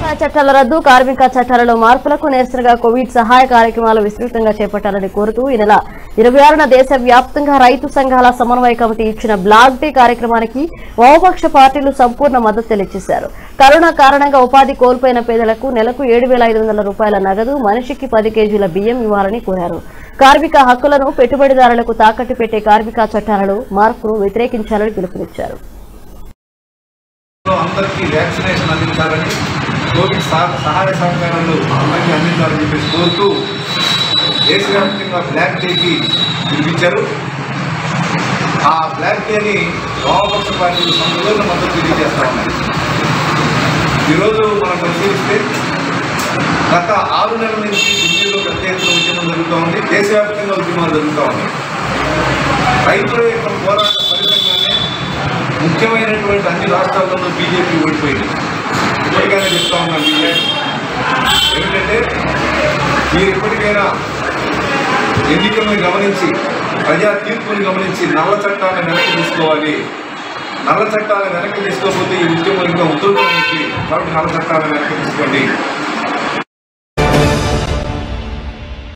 వ్యవసాయ చట్టాల రద్దు కార్మిక చట్టాలలో మార్పులకు నిరసనగా కోవిడ్ సహాయ కార్యక్రమాలు విస్తృతంగా చేపట్టాలని కోరుతూ ఈ నెల ఇరవై ఆరున దేశ వ్యాప్తంగా రైతు సంఘాల సమన్వయ కమిటీ ఇచ్చిన బ్లాక్ డే కార్యక్రమానికి వామపక్ష పార్టీలు సంపూర్ణ మద్దతు తెలియజేశారు కరోనా కారణంగా ఉపాధి కోల్పోయిన పేదలకు నెలకు ఏడు వేల ఐదు వందల రూపాయల నగదు మనిషికి పది కేజీల బియ్యం ఇవ్వాలని కోరారు కార్మిక హక్కులను పెట్టుబడిదారులకు తాకట్టు పెట్టే కార్మిక చట్టాలలో మార్పును వ్యతిరేకించాలని పిలుపునిచ్చారు అందరికీ వ్యాక్సినేషన్ అందించాలని కోవిడ్ సహ- సహాయ సహకారాలు అందరికీ అందించాలని చెప్పేసి కోరుతూ దేశవ్యాప్తంగా బ్లాక్ డేకి పిలిపించారు ఆ బ్లాక్ డేని వామపక్ష పార్టీలు సంపూర్ణ మద్దతు తెలియజేస్తా ఉన్నాయి ఈరోజు మనం పరిశీలిస్తే గత ఆరు నెలల నుంచి ఢిల్లీలో పెద్ద ఎత్తున ఉద్యమం జరుగుతూ ఉంది దేశవ్యాప్తంగా ఉద్యమాలు జరుగుతూ ఉన్నాయి రైతుల యొక్క పోరాట ఫలితంగానే ముఖ్యమైనటువంటి అన్ని రాష్ట్రాల్లోనూ బీజేపీ ఓడిపోయింది ఇప్పటికైనా చెప్తా ఉన్నాను బీజేపీ ఏమిటంటే మీరు ఇప్పటికైనా ఎన్నికలను గమనించి ప్రజా తీర్పుని గమనించి నల్ల చట్టాన్ని వెనక్కి తీసుకోవాలి నల్ల చట్టాలను వెనక్కి తీసుకోకపోతే ఈ ఉద్యమం ఇంకా ఉధృతం అవుతుంది కాబట్టి నల్ల చట్టాలను వెనక్కి తీసుకోండి